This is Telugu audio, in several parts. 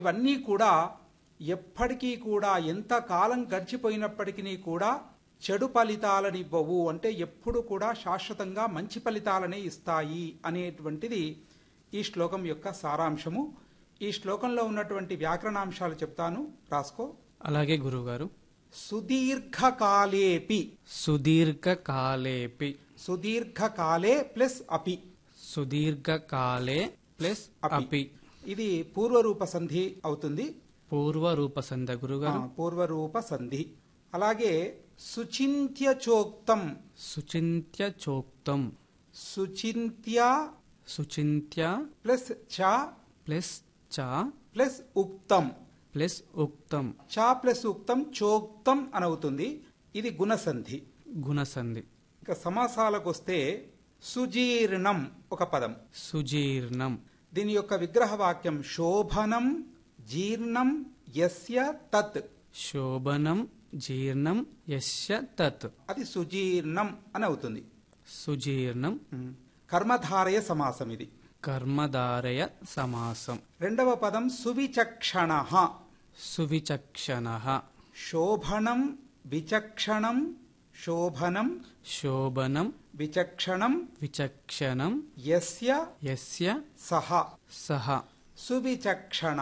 ఇవన్నీ కూడా ఎప్పటికీ కూడా ఎంత కాలం గడిచిపోయినప్పటికీ కూడా చెడు ఫలితాలనివ్వవు అంటే ఎప్పుడు కూడా శాశ్వతంగా మంచి ఫలితాలనే ఇస్తాయి అనేటువంటిది ఈ శ్లోకం యొక్క సారాంశము ఈ శ్లోకంలో ఉన్నటువంటి వ్యాకరణాంశాలు చెప్తాను రాసుకో అలాగే గురుగారు సుదీర్ఘకాలేపి సుదీర్ఘకాలేపి సుదీర్ఘకాలే ప్లస్ అపి సుదీర్ఘకాలే ప్లస్ అపి అపి ఇది పూర్వరూప సంధి అవుతుంది పూర్వరూప సంధ ఆ, గురుగారు పూర్వరూప సంధి అలాగే సుచింత్య చోక్తం సుచింత్య చోక్తం సుచింత్య సుచింత్య ప్లస్ చ ప్లస్ చ ప్లస్ ఉక్తం ప్లస్ ఉక్తం చ ప్లస్ ఉక్తం చోక్తం అనవుతుంది ఇది గుణసంధి గుణసంధి ఇక సమాసాలకు వస్తే సుజీర్ణం ఒక పదం సుజీర్ణం దీని యొక్క విగ్రహ వాక్యం శోభనం జీర్ణం యస్య తత్ శోభనం జీర్ణం యస్య తత్ అది సుజీర్ణం అని అవుతుంది సుజీర్ణం కర్మధారయ సమాసం ఇది కర్మధారయ సమాసం రెండవ పదం సువిచక్షణ సువిచక్షణ శోభనం విచక్షణం శోభనం శోభనం విచక్షణం విచక్షణం యస్య యస్య సహ సహ సువిచక్షణ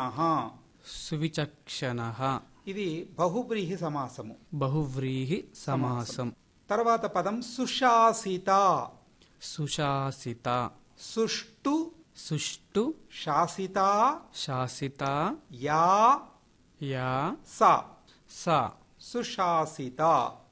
సువిచక్షణ ఇది బహువ్రీహి సమాసము బహువ్రీహి సమాసం తర్వాత పదం సుశాసిత సుశాసిత సుష్టు సుష్టు శాసిత శాసిత యా యా స స సుశాసిత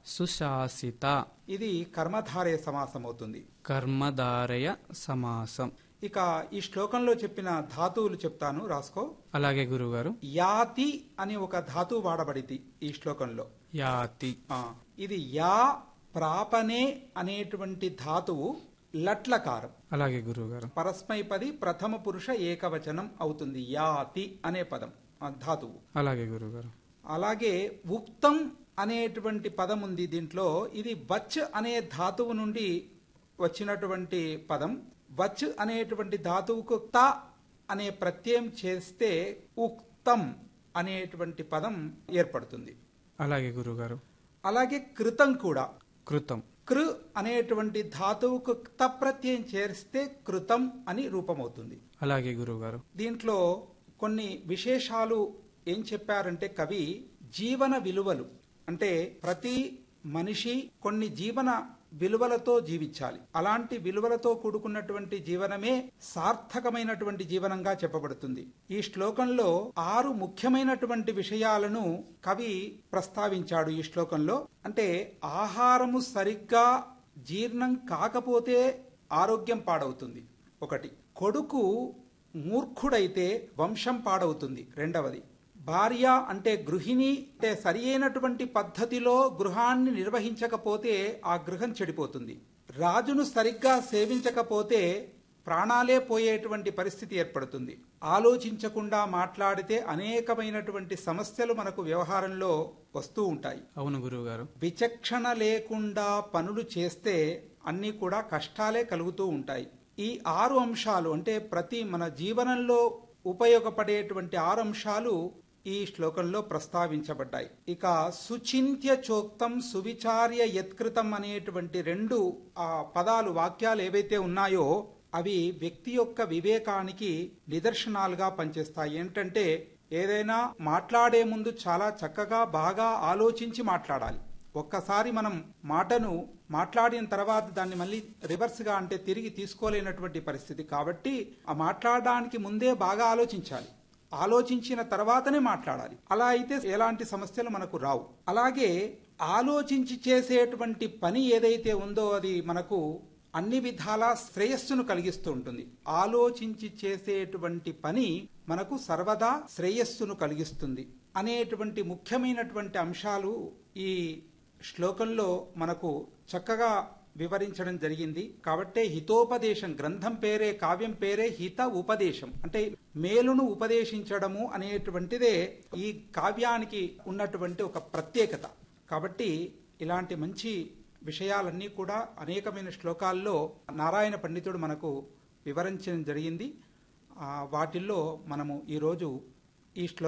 సుశాసిత ఇది కర్మధారయ సమాసం అవుతుంది కర్మధారయ సమాసం ఇక ఈ శ్లోకంలో చెప్పిన ధాతువులు చెప్తాను రాసుకో అలాగే గురుగారు యాతి అని ఒక ధాతువు వాడబడింది ఈ శ్లోకంలో యాతి ఆ, ఇది యా ప్రాపనే అనేటువంటి ధాతువు లట్లకారం అలాగే గురుగారు పరస్మైపది ప్రథమ పురుష ఏకవచనం అవుతుంది యాతి అనే పదం ఆ ధాతువు అలాగే గురుగారు అలాగే ఉక్తం అనేటువంటి పదం ఉంది దీంట్లో ఇది వచ్ అనే ధాతువు నుండి వచ్చినటువంటి పదం వచ్ అనేటువంటి ధాతువుకు త అనే ప్రత్యయం చేస్తే ఉక్తం అనేటువంటి పదం ఏర్పడుతుంది అలాగే గురుగారు అలాగే కృతం కూడా కృతం కృ అనేటువంటి ధాతువుకు త ప్రత్యయం చేస్తే కృతం అని రూపమవుతుంది అలాగే గురుగారు దీంట్లో కొన్ని విశేషాలు ఏం చెప్పారంటే కవి జీవన విలువలు అంటే ప్రతి మనిషి కొన్ని జీవన విలువలతో జీవించాలి అలాంటి విలువలతో కూడుకున్నటువంటి జీవనమే సార్థకమైనటువంటి జీవనంగా చెప్పబడుతుంది ఈ శ్లోకంలో ఆరు ముఖ్యమైనటువంటి విషయాలను కవి ప్రస్తావించాడు ఈ శ్లోకంలో అంటే ఆహారము సరిగ్గా జీర్ణం కాకపోతే ఆరోగ్యం పాడవుతుంది ఒకటి కొడుకు మూర్ఖుడైతే వంశం పాడవుతుంది రెండవది భార్య అంటే గృహిణి అంటే సరి అయినటువంటి పద్ధతిలో గృహాన్ని నిర్వహించకపోతే ఆ గృహం చెడిపోతుంది రాజును సరిగ్గా సేవించకపోతే ప్రాణాలే పోయేటువంటి పరిస్థితి ఏర్పడుతుంది ఆలోచించకుండా మాట్లాడితే అనేకమైనటువంటి సమస్యలు మనకు వ్యవహారంలో వస్తూ ఉంటాయి అవును గురువుగారు విచక్షణ లేకుండా పనులు చేస్తే అన్నీ కూడా కష్టాలే కలుగుతూ ఉంటాయి ఈ ఆరు అంశాలు అంటే ప్రతి మన జీవనంలో ఉపయోగపడేటువంటి ఆరు అంశాలు ఈ శ్లోకంలో ప్రస్తావించబడ్డాయి ఇక సుచింత్య చోక్తం సువిచార్య యత్కృతం అనేటువంటి రెండు ఆ పదాలు వాక్యాలు ఏవైతే ఉన్నాయో అవి వ్యక్తి యొక్క వివేకానికి నిదర్శనాలుగా పనిచేస్తాయి ఏంటంటే ఏదైనా మాట్లాడే ముందు చాలా చక్కగా బాగా ఆలోచించి మాట్లాడాలి ఒక్కసారి మనం మాటను మాట్లాడిన తర్వాత దాన్ని మళ్ళీ రివర్స్ గా అంటే తిరిగి తీసుకోలేనటువంటి పరిస్థితి కాబట్టి ఆ మాట్లాడడానికి ముందే బాగా ఆలోచించాలి ఆలోచించిన తర్వాతనే మాట్లాడాలి అలా అయితే ఎలాంటి సమస్యలు మనకు రావు అలాగే ఆలోచించి చేసేటువంటి పని ఏదైతే ఉందో అది మనకు అన్ని విధాల శ్రేయస్సును కలిగిస్తూ ఉంటుంది ఆలోచించి చేసేటువంటి పని మనకు సర్వదా శ్రేయస్సును కలిగిస్తుంది అనేటువంటి ముఖ్యమైనటువంటి అంశాలు ఈ శ్లోకంలో మనకు చక్కగా వివరించడం జరిగింది కాబట్టే హితోపదేశం గ్రంథం పేరే కావ్యం పేరే హిత ఉపదేశం అంటే మేలును ఉపదేశించడము అనేటువంటిదే ఈ కావ్యానికి ఉన్నటువంటి ఒక ప్రత్యేకత కాబట్టి ఇలాంటి మంచి విషయాలన్నీ కూడా అనేకమైన శ్లోకాల్లో నారాయణ పండితుడు మనకు వివరించడం జరిగింది ఆ, వాటిల్లో మనము ఈరోజు ఈ శ్లో